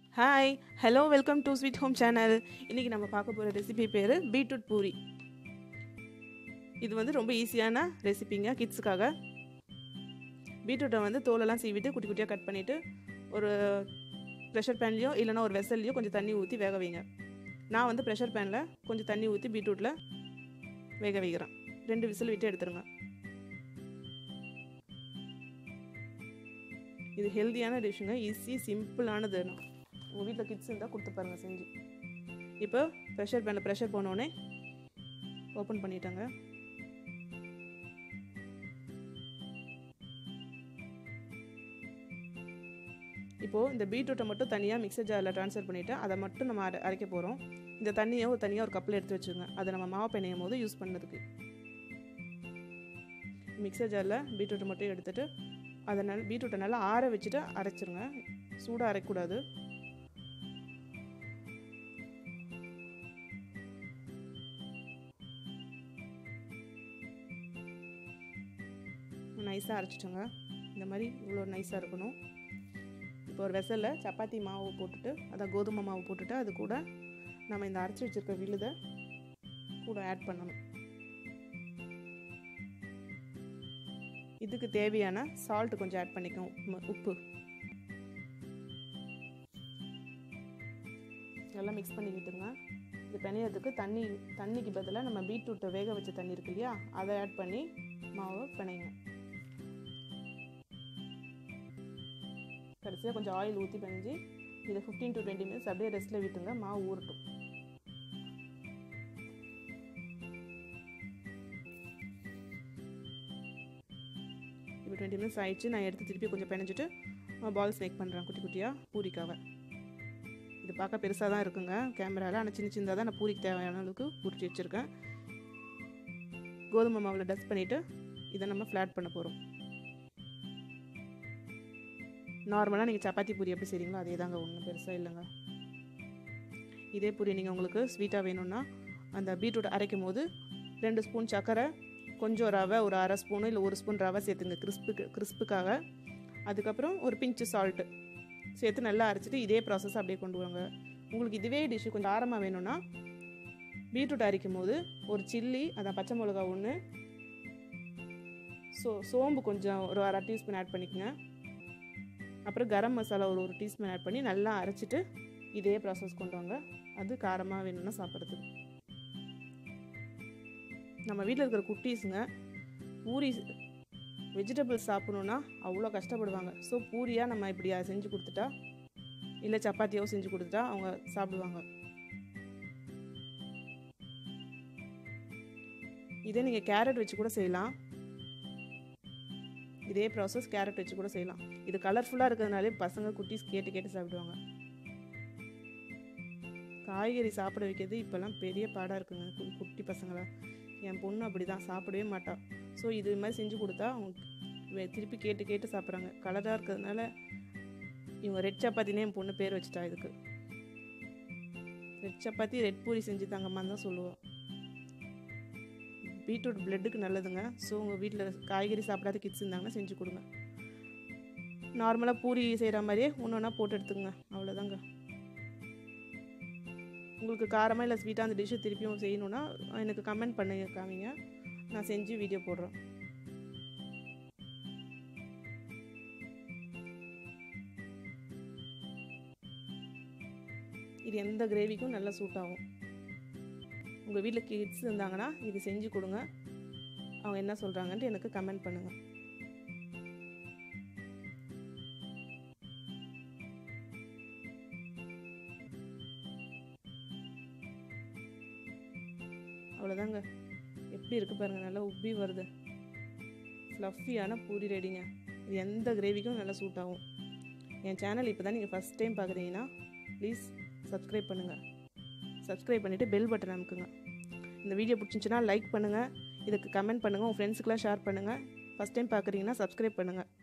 hi hello welcome to sweet home channel இன்றைக்கி நம்ம பார்க்க போகிற ரெசிபி பேர் பீட்ரூட் பூரி இது வந்து ரொம்ப ஈஸியான ரெசிபிங்க கிட்ஸுக்காக பீட்ரூட்டை வந்து தோலெல்லாம் சீவிட்டு குட்டி குட்டியாக கட் பண்ணிவிட்டு ஒரு ப்ரெஷர் பேன்லேயோ இல்லைனா ஒரு வெசல்லையோ கொஞ்சம் தண்ணி ஊற்றி வேக வைங்க நான் வந்து ப்ரெஷர் பேனில் கொஞ்சம் தண்ணி ஊற்றி பீட்ரூட்டில் வேக வைக்கிறேன் ரெண்டு விசில் விட்டு எடுத்துருங்க இது ஹெல்த்தியான டிஷ்ஷுங்க ஈஸி சிம்பிளானது உங்கள் வீட்டில் கிட்ஸ் இருந்தால் கொடுத்து பாருங்கள் செஞ்சு இப்போ ப்ரெஷர் பேனில் ப்ரெஷர் போனோடனே ஓப்பன் பண்ணிட்டாங்க இப்போது இந்த பீட்ரூட்டை மட்டும் தனியாக மிக்சர் ஜாரில் ட்ரான்ஸ்ஃபர் பண்ணிவிட்டு அதை மட்டும் நம்ம அரை அரைக்க போகிறோம் இந்த தண்ணியை ஒரு தனியாக ஒரு கப்பில் எடுத்து வச்சுருங்க அதை நம்ம மாவு பிணையும் போது யூஸ் பண்ணுறதுக்கு மிக்சர் ஜாரில் பீட்ரூட்டை மட்டும் எடுத்துகிட்டு அதை நல்ல பீட்ரூட்டை நல்லா ஆற வச்சுட்டு அரைச்சிருங்க சூடாக அரைக்கக்கூடாது நைஸாக அரைச்சிட்டோங்க இந்த மாதிரி இவ்வளோ நைஸாக இருக்கணும் இப்போ ஒரு வெசலில் சப்பாத்தி மாவு போட்டுட்டு அதான் கோதுமை மாவு போட்டுட்டு அது கூட நம்ம இந்த அரைச்சி வச்சுருக்க விழுதை கூட ஆட் பண்ணணும் இதுக்கு தேவையான சால்ட் கொஞ்சம் ஆட் பண்ணிக்கோங்க உப்பு நல்லா மிக்ஸ் பண்ணிக்கிட்டுங்க இது பிணையறதுக்கு தண்ணி தண்ணிக்கு பதிலாக நம்ம பீட்ரூட்டை வேக வச்ச தண்ணி இருக்கு இல்லையா அதை ஆட் பண்ணி மாவை பிணைங்க கடைசியாக கொஞ்சம் ஆயில் ஊற்றி பிணைஞ்சி இதை ஃபிஃப்டீன் டு டுவெண்ட்டி மினிட்ஸ் அப்படியே ரெஸ்ட்டில் விட்டுங்க மாவு ஊறட்டும் இப்போ டுவெண்ட்டி மினிட்ஸ் ஆயிடுச்சு நான் எடுத்து திருப்பி கொஞ்சம் பிணைஞ்சிட்டு பால்ஸ் மேக் பண்ணுறேன் குட்டி குட்டியாக பூரிக்காவை இது பார்க்க பெருசாக தான் இருக்குங்க கேமராவில் ஆனால் சின்ன சின்னதாக தான் நான் பூரிக்கு தேவையான அளவுக்கு உருட்டி வச்சுருக்கேன் கோதுமை மாவில் டஸ்ட் பண்ணிவிட்டு இதை நம்ம ஃப்ளாட் பண்ண போகிறோம் நார்மலாக நீங்கள் சப்பாத்தி பூரி எப்படி செய்கிறீங்களோ அதே தாங்க ஒன்றும் பெருசாக இல்லைங்க இதே பூரி நீங்கள் உங்களுக்கு ஸ்வீட்டாக வேணும்னா அந்த பீட்ரூட் அரைக்கும் போது ரெண்டு ஸ்பூன் சர்க்கரை கொஞ்சம் ரவை ஒரு அரை ஸ்பூனு இல்லை ஒரு ஸ்பூன் ரவை சேர்த்துங்க கிறிஸ்புக்கு கிறிஸ்புக்காக அதுக்கப்புறம் ஒரு பிஞ்சு சால்ட்டு சேர்த்து நல்லா அரைச்சிட்டு இதே ப்ராசஸ் அப்படியே கொண்டு வாங்க உங்களுக்கு இதுவே டிஷ்ஷு கொஞ்சம் ஆரமாக வேணும்னா பீட்ரூட் அரைக்கும் போது ஒரு சில்லி அதான் பச்சை மிளகா ஒன்று சோ சோம்பு கொஞ்சம் ஒரு அரை டீஸ்பூன் ஆட் பண்ணிக்கோங்க அப்புறம் கரம் மசாலா ஒரு ஒரு டீஸ்பூன் ஆட் பண்ணி நல்லா அரைச்சிட்டு இதே ப்ராசஸ் கொண்டு வாங்க அது காரமாக வேணும்னா சாப்பிட்றதுக்கு நம்ம வீட்டில் இருக்கிற குட்டீஸுங்க பூரி வெஜிடபிள்ஸ் சாப்பிடணுன்னா அவ்வளோ கஷ்டப்படுவாங்க ஸோ பூரியாக நம்ம இப்படி செஞ்சு கொடுத்துட்டா இல்லை சப்பாத்தியோ செஞ்சு கொடுத்துட்டா அவங்க சாப்பிடுவாங்க இதே நீங்கள் கேரட் வச்சு கூட செய்யலாம் இதே ப்ராசஸ் கேரட் வச்சு கூட செய்யலாம் இது கலர்ஃபுல்லாக இருக்கிறதுனாலே பசங்க குட்டீஸ் கேட்டு கேட்டு சாப்பிடுவாங்க காய்கறி சாப்பிட வைக்கிறது இப்போல்லாம் பெரிய பாடாக இருக்குங்க குட்டி பசங்களை என் பொண்ணு அப்படி தான் சாப்பிடவே மாட்டாள் ஸோ இது மாதிரி செஞ்சு கொடுத்தா அவங்க திருப்பி கேட்டு கேட்டு சாப்பிட்றாங்க கலராக இருக்கிறதுனால இவங்க ரெட் சப்பாத்தினே என் பொண்ணு பேர் வச்சுட்டா இதுக்கு ரெட் சப்பாத்தி ரெட் பூரி செஞ்சு தாங்கம்மான்னு தான் சொல்லுவோம் பீட்ரூட் பிளட்டுக்கு நல்லதுங்க ஸோ உங்கள் வீட்டில் காய்கறி சாப்பிடாத கிட்ஸ் இருந்தாங்கன்னா செஞ்சு கொடுங்க நார்மலாக பூரி செய்கிற மாதிரியே ஒன்று ஒன்றா போட்டு எடுத்துங்க அவ்வளோதாங்க உங்களுக்கு காரமாக இல்லை ஸ்வீட்டாக அந்த டிஷ்ஷை திருப்பியும் செய்யணுன்னா எனக்கு கமெண்ட் பண்ணி காமிங்க நான் செஞ்சு வீடியோ போடுறேன் இது எந்த கிரேவிக்கும் நல்லா சூட் ஆகும் உங்கள் வீட்டில் கிட்ஸ் இருந்தாங்கன்னா இது செஞ்சு கொடுங்க அவங்க என்ன சொல்கிறாங்கன்ட்டு எனக்கு கமெண்ட் பண்ணுங்கள் அவ்வளோதாங்க எப்படி இருக்குது பாருங்கள் நல்லா உப்பி வருது ஃப்ளஃபியான பூரி ரெடிங்க இது எந்த கிரேவிக்கும் நல்லா சூட் ஆகும் என் சேனல் இப்போ தான் நீங்கள் ஃபஸ்ட் டைம் பார்க்குறீங்கன்னா ப்ளீஸ் சப்ஸ்கிரைப் பண்ணுங்கள் சப்ஸ்கிரைப் பண்ணிவிட்டு பெல் பட்டன் அமுக்குங்க இந்த வீடியோ பிடிச்சிச்சின்னா லைக் பண்ணுங்கள் இதுக்கு கமெண்ட் பண்ணுங்கள் உங்கள் ஃப்ரெண்ட்ஸுக்கெலாம் ஷேர் பண்ணுங்கள் ஃபஸ்ட் டைம் பார்க்குறீங்கன்னா சப்ஸ்கிரைப் பண்ணுங்கள்